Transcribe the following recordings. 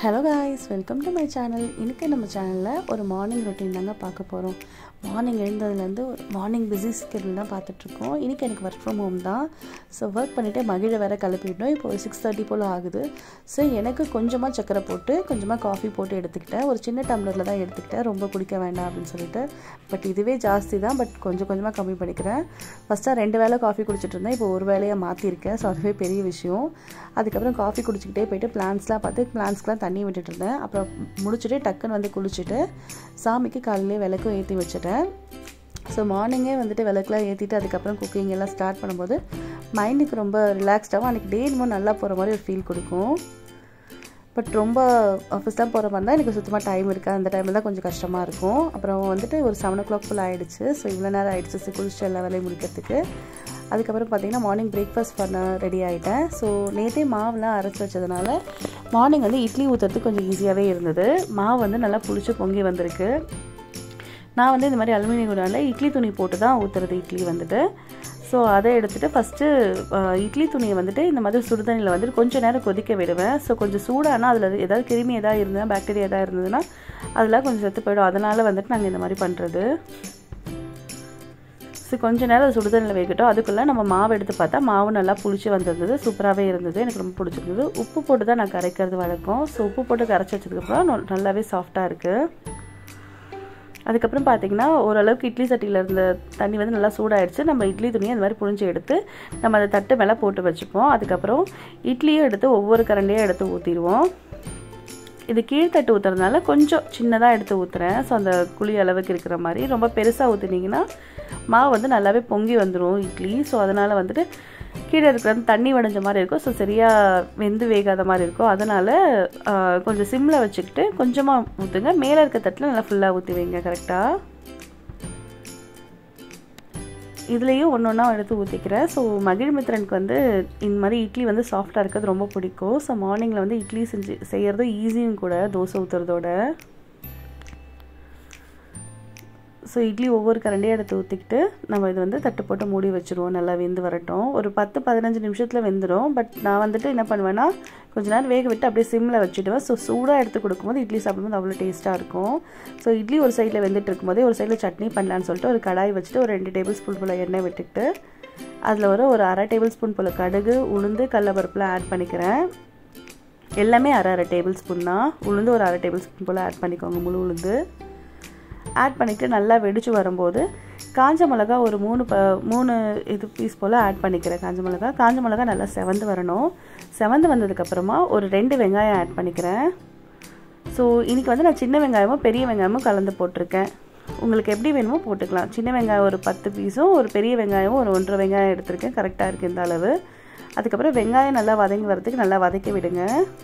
hello guys welcome to my channel இன்றைக்கி நம்ம சேனலில் ஒரு மார்னிங் ரொட்டீன் தாங்க பார்க்க போகிறோம் மார்னிங் எழுந்ததுலேருந்து ஒரு மார்னிங் பிஸி ஸ்கெடியூல் தான் பார்த்துட்ருக்கோம் இன்றைக்கி எனக்கு ஒர்க் ஃப்ரம் ஹோம் தான் ஸோ ஒர்க் பண்ணிவிட்டு மகிழ வேற கிளப்பிட்டோம் இப்போ ஒரு சிக்ஸ் தேர்ட்டி போல் ஆகுது ஸோ எனக்கு கொஞ்சமாக சக்கரை போட்டு கொஞ்சமாக காஃபி போட்டு எடுத்துக்கிட்டேன் ஒரு சின்ன டம்ளரில் தான் எடுத்துக்கிட்டேன் ரொம்ப குடிக்க வேண்டாம் அப்படின்னு சொல்லிட்டு பட் இதுவே ஜாஸ்தி தான் பட் கொஞ்சம் கொஞ்சமாக கம்மி பண்ணிக்கிறேன் ஃபஸ்ட்டாக ரெண்டு வேளை காஃபி குடிச்சிட்டு இருந்தேன் இப்போ ஒரு வேலையாக மாற்றிருக்கேன் ஸோ அதுவே பெரிய விஷயம் அதுக்கப்புறம் காஃபி குடிச்சிக்கிட்டே போயிட்டு பிளான்ஸ்லாம் பார்த்து பிளான்ஸ்க்குலாம் தண்ணி விட்டுட்டு இருந்தேன் அப்புறம் முடிச்சுட்டு டக்குன்னு வந்து குளிச்சுட்டு சாமிக்கு காலையிலே விளக்கும் ஏற்றி வச்சுட்டேன் ஸோ மார்னிங்கே வந்துட்டு விளக்குலாம் ஏற்றிட்டு அதுக்கப்புறம் குக்கிங் எல்லாம் ஸ்டார்ட் பண்ணும்போது மைண்டுக்கு ரொம்ப ரிலாக்ஸ்டாகவும் அன்றைக்கி டே இன்னும் நல்லா போகிற மாதிரி ஒரு ஃபீல் கொடுக்கும் பட் ரொம்ப ஆஃபீஸ்லாம் போகிற மாதிரி தான் எனக்கு சுத்தமாக டைம் இருக்காது அந்த டைமில் தான் கொஞ்சம் கஷ்டமாக இருக்கும் அப்புறம் வந்துட்டு ஒரு செவன் ஓ கிளாக் ஃபுல் ஆகிடுச்சு ஸோ இவ்வளோ நேரம் ஆகிடுச்சு ஸோ குளிச்சு எல்லா வேலையும் முடிக்கிறதுக்கு அதுக்கப்புறம் பார்த்திங்கன்னா மார்னிங் பிரேக்ஃபாஸ்ட் பண்ண ரெடி ஆகிட்டேன் ஸோ நேற்றே மாவுலாம் அரைச்சி வச்சதுனால மார்னிங் வந்து இட்லி ஊற்றுறதுக்கு கொஞ்சம் ஈஸியாகவே இருந்தது மாவு வந்து நல்லா புளிச்சு பொங்கி வந்திருக்கு நான் வந்து இந்த மாதிரி அலுமினியம் குடானில் இட்லி துணி போட்டு தான் ஊற்றுறது இட்லி வந்துட்டு ஸோ அதை எடுத்துகிட்டு ஃபஸ்ட்டு இட்லி துணியை வந்துட்டு இந்த மாதிரி சுடுதண்ணியில் வந்துட்டு கொஞ்சம் நேரம் கொதிக்க விடுவேன் ஸோ கொஞ்சம் சூடானா அதில் ஏதாவது கிருமி எதாவது இருந்ததுன்னா பாக்டீரியா எதாவது இருந்ததுன்னா அதெல்லாம் கொஞ்சம் செத்து போயிடும் அதனால் வந்துட்டு நாங்கள் இந்த மாதிரி பண்ணுறது ஸோ கொஞ்ச நேரம் சுடுதண்ணில் வைக்கட்டும் அதுக்குள்ளே நம்ம மாவு எடுத்து பார்த்தா மாவு நல்லா புளிச்சு வந்திருந்தது சூப்பராகவே இருந்தது எனக்கு ரொம்ப பிடிச்சிருந்தது உப்பு போட்டு தான் நான் கரைக்கிறது வழக்கம் ஸோ உப்பு போட்டு கரைச்சி வச்சதுக்கப்புறம் நல்லாவே சாஃப்டாக இருக்குது அதுக்கப்புறம் பார்த்தீங்கன்னா ஓரளவுக்கு இட்லி சட்டியில் இருந்த தண்ணி வந்து நல்லா சூடாயிடுச்சு நம்ம இட்லி துணியை அந்த மாதிரி புழிஞ்சு எடுத்து நம்ம அதை தட்டு மேலே போட்டு வச்சுப்போம் அதுக்கப்புறம் இட்லியும் எடுத்து ஒவ்வொரு கரண்டியாக எடுத்து ஊற்றிடுவோம் இது கீழ்த்தட்டு ஊற்றுறதுனால கொஞ்சம் சின்னதாக எடுத்து ஊற்றுறேன் ஸோ அந்த குழி அளவுக்கு இருக்கிற மாதிரி ரொம்ப பெருசாக ஊற்றுனீங்கன்னா மாவு வந்து நல்லாவே பொங்கி வந்துடும் இட்லி ஸோ அதனால் வந்துட்டு கீழே இருக்கிறது தண்ணி வடைஞ்ச மாதிரி இருக்கும் ஸோ சரியாக வெந்து வேகாத மாதிரி இருக்கும் அதனால் கொஞ்சம் சிம்மில் வச்சுக்கிட்டு கொஞ்சமாக ஊற்றுங்க மேலே இருக்க தட்டில் நல்லா ஃபுல்லாக ஊற்றி வைங்க கரெக்டாக இதுலேயும் ஒன்று ஒன்றா எடுத்து ஊற்றிக்கிறேன் ஸோ மகிழ்மித்ரனுக்கு வந்து இந்த மாதிரி இட்லி வந்து சாஃப்டாக இருக்கிறது ரொம்ப பிடிக்கும் ஸோ மார்னிங்கில் வந்து இட்லி செஞ்சு செய்கிறதும் ஈஸியும் கூட தோசை ஊற்றுறதோட ஸோ இட்லி ஒவ்வொரு கரண்டியாக எடுத்து ஊற்றிக்கிட்டு நம்ம இது வந்து தட்டு போட்டு மூடி வச்சுருவோம் நல்லா வெந்து வரட்டும் ஒரு பத்து பதினஞ்சு நிமிஷத்தில் வெந்துடும் பட் நான் வந்துட்டு என்ன பண்ணுவேன்னா கொஞ்ச நேரம் வேக விட்டு அப்படியே சிம்மில் வச்சுடுவேன் ஸோ சூடாக எடுத்து கொடுக்கும்போது இட்லி சாப்பிடும்போது அவ்வளோ டேஸ்ட்டாக இருக்கும் ஸோ இட்லி ஒரு சைடில் வெந்துட்டு இருக்கும்போதே ஒரு சைடில் சட்னி பண்ணலான்னு சொல்லிட்டு ஒரு கடாய் வச்சுட்டு ஒரு ரெண்டு டேபிள் ஸ்பூன் போல் எண்ணெய் விட்டுக்கிட்டு அதில் ஒரு ஒரு அரை டேபிள் ஸ்பூன் போல் கடுகு உளுந்து கடலப்பருப்புலாம் ஆட் பண்ணிக்கிறேன் எல்லாமே அரை அரை டேபிள் ஸ்பூன் தான் உளுந்து ஒரு அரை டேபிள் ஸ்பூன் போல் ஆட் பண்ணிக்கோங்க முழு உளுந்து ஆட் பண்ணிவிட்டு நல்லா வெடிச்சு வரும்போது காஞ்ச மிளகா ஒரு மூணு ப மூணு இது பீஸ் போல் ஆட் பண்ணிக்கிறேன் காஞ்ச மிளகா காஞ்ச மிளகா நல்லா செவந்து வரணும் செவந்து வந்ததுக்கப்புறமா ஒரு ரெண்டு வெங்காயம் ஆட் பண்ணிக்கிறேன் ஸோ இன்றைக்கி வந்து நான் சின்ன வெங்காயமும் பெரிய வெங்காயமும் கலந்து போட்டிருக்கேன் உங்களுக்கு எப்படி வேணுமோ போட்டுக்கலாம் சின்ன வெங்காயம் ஒரு பத்து பீஸும் ஒரு பெரிய வெங்காயமும் ஒரு ஒன்றரை வெங்காயம் எடுத்திருக்கேன் கரெக்டாக இருக்குது இந்த அளவு அதுக்கப்புறம் வெங்காயம் நல்லா வதங்கி வரதுக்கு நல்லா வதக்கி விடுங்க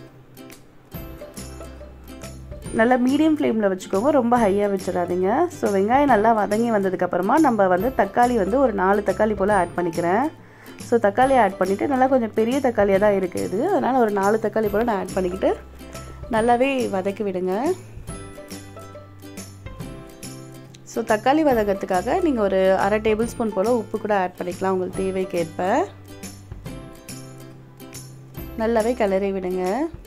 நல்லா மீடியம் ஃப்ளேமில் வச்சுக்கோங்க ரொம்ப ஹையாக வச்சிடாதீங்க ஸோ வெங்காயம் நல்லா வதங்கி வந்ததுக்கப்புறமா நம்ம வந்து தக்காளி வந்து ஒரு நாலு தக்காளி போல் ஆட் பண்ணிக்கிறேன் ஸோ தக்காளி ஆட் பண்ணிவிட்டு நல்லா கொஞ்சம் பெரிய தக்காளியாக தான் இருக்குது இது அதனால் ஒரு நாலு தக்காளி போல் நான் ஆட் பண்ணிக்கிட்டு நல்லாவே வதக்கி விடுங்க ஸோ தக்காளி வதக்கிறதுக்காக நீங்கள் ஒரு அரை டேபிள் ஸ்பூன் போல் உப்பு கூட ஆட் பண்ணிக்கலாம் உங்களுக்கு தேவைக்கேற்ப நல்லாவே கிளறி விடுங்க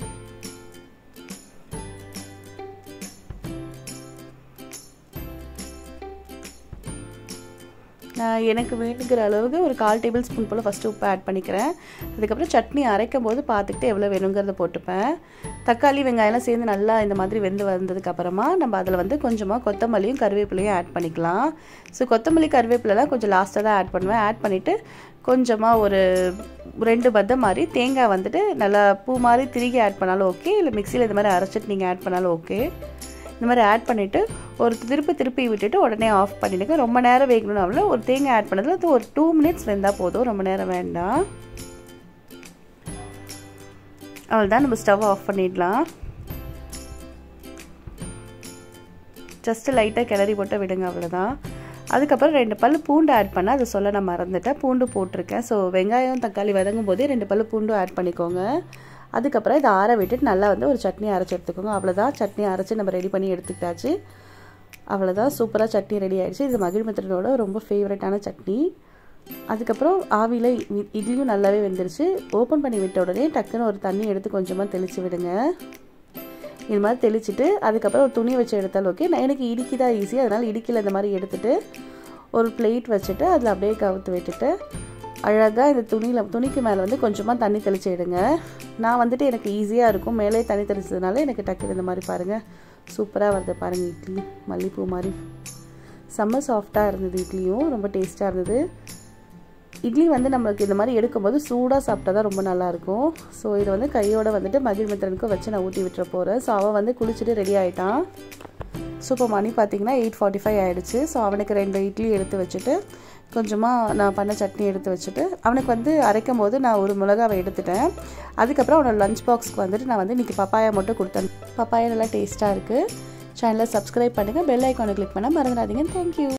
நான் எனக்கு வேணுங்கிற அளவுக்கு ஒரு கால் டேபிள் ஸ்பூன் போல் ஃபஸ்ட்டு உப்பு ஆட் பண்ணிக்கிறேன் அதுக்கப்புறம் சட்னி அரைக்கும் போது பார்த்துக்கிட்டு எவ்வளோ வேணுங்கிறத போட்டுப்பேன் தக்காளி வெங்காயம்லாம் சேர்ந்து நல்லா இந்த மாதிரி வெந்து வந்ததுக்கப்புறமா நம்ம அதில் வந்து கொஞ்சமாக கொத்தமல்லியும் கருவேப்பிலையும் ஆட் பண்ணிக்கலாம் ஸோ கொத்தமல்லி கருவேப்பிலலாம் கொஞ்சம் லாஸ்ட்டாக தான் ஆட் பண்ணுவேன் ஆட் பண்ணிவிட்டு கொஞ்சமாக ஒரு ரெண்டு பத்தம் மாதிரி தேங்காய் வந்துட்டு நல்லா பூ மாதிரி திருகி ஆட் பண்ணாலும் ஓகே இல்லை மிக்சியில் இந்த மாதிரி அரைச்சிட்டு நீங்கள் ஆட் பண்ணாலும் ஓகே இந்த மாதிரி ஆட் பண்ணிவிட்டு ஒரு திருப்பி திருப்பி விட்டுட்டு உடனே ஆஃப் பண்ணிவிடுங்க ரொம்ப நேரம் வேகணும்னு அவ்வளோ ஒரு தேங்காய் ஆட் பண்ணதில் அது ஒரு டூ மினிட்ஸ் வெந்தால் போதும் ரொம்ப நேரம் வேண்டாம் அவ்வளோதான் நம்ம ஸ்டவ் ஆஃப் பண்ணிடலாம் ஜஸ்ட்டு லைட்டாக கிளறி போட்டு விடுங்க அவ்வளோதான் அதுக்கப்புறம் ரெண்டு பல் பூண்டு ஆட் பண்ண அதை சொல்ல நான் மறந்துட்டேன் பூண்டு போட்டிருக்கேன் ஸோ வெங்காயம் தக்காளி வதங்கும் போதே ரெண்டு பல் பூண்டும் ஆட் பண்ணிக்கோங்க அதுக்கப்புறம் இதை ஆற விட்டுட்டு நல்லா வந்து ஒரு சட்னி அரைச்சி எடுத்துக்கோங்க அவ்வளோதான் சட்னி அரைச்சி நம்ம ரெடி பண்ணி எடுத்துக்கிட்டாச்சு அவ்வளோதான் சூப்பராக சட்னி ரெடி ஆகிடுச்சு இது மகிழ்மித்திரனோட ரொம்ப ஃபேவரட்டான சட்னி அதுக்கப்புறம் ஆவியில் இட்லியும் நல்லாவே வெந்துருச்சு ஓப்பன் பண்ணி விட்ட உடனே டக்குன்னு ஒரு தண்ணி எடுத்து கொஞ்சமாக தெளித்து விடுங்க இது மாதிரி தெளிச்சிட்டு அதுக்கப்புறம் ஒரு துணி வச்சு எடுத்தாலும் ஓகே நான் எனக்கு இடுக்கி தான் ஈஸி அதனால் இடுக்கியில் இந்த மாதிரி எடுத்துகிட்டு ஒரு பிளேட் வச்சுட்டு அதில் அப்படியே கவுத்து விட்டுட்டு அழகாக இந்த துணியில் துணிக்கு மேலே வந்து கொஞ்சமாக தண்ணி தெளித்து எடுங்க நான் வந்துட்டு எனக்கு ஈஸியாக இருக்கும் மேலே தண்ணி தெளிச்சதுனால எனக்கு டக்குனு இந்த மாதிரி பாருங்கள் சூப்பராக வருது பாருங்கள் இட்லி மல்லிப்பூ மாதிரி செம்ம சாஃப்டாக இருந்தது இட்லியும் ரொம்ப டேஸ்ட்டாக இருந்தது இட்லி வந்து நம்மளுக்கு இந்த மாதிரி எடுக்கும்போது சூடாக சாப்பிட்டா தான் ரொம்ப நல்லாயிருக்கும் ஸோ இதை வந்து கையோட வந்துட்டு மகிழ்மித்திரனுக்கும் வச்சு நான் ஊற்றி விட்டுற போகிறேன் ஸோ அவன் வந்து குளிச்சுட்டு ரெடி ஆகிட்டான் ஸோ இப்போ மணி பார்த்தீங்கன்னா எயிட் ஃபார்ட்டி ஃபைவ் ஆகிடுச்சு ஸோ அவனுக்கு ரெண்டு இட்லி எடுத்து வச்சுட்டு கொஞ்சமாக நான் பண்ண சட்னி எடுத்து வச்சுட்டு அவனுக்கு வந்து அரைக்கும் போது நான் ஒரு மிளகாவை எடுத்துட்டேன் அதுக்கப்புறம் அவனோட லஞ்ச் பாக்ஸ்க்கு வந்துட்டு நான் வந்து இன்றைக்கி பப்பாயா மட்டும் கொடுத்தேன் பப்பாயா நல்லா டேஸ்ட்டாக இருக்குது சேனலை சப்ஸ்கிரைப் பண்ணுங்கள் பெல் ஐக்கானை கிளிக் பண்ணால் மறந்துடாதீங்க தேங்க்யூ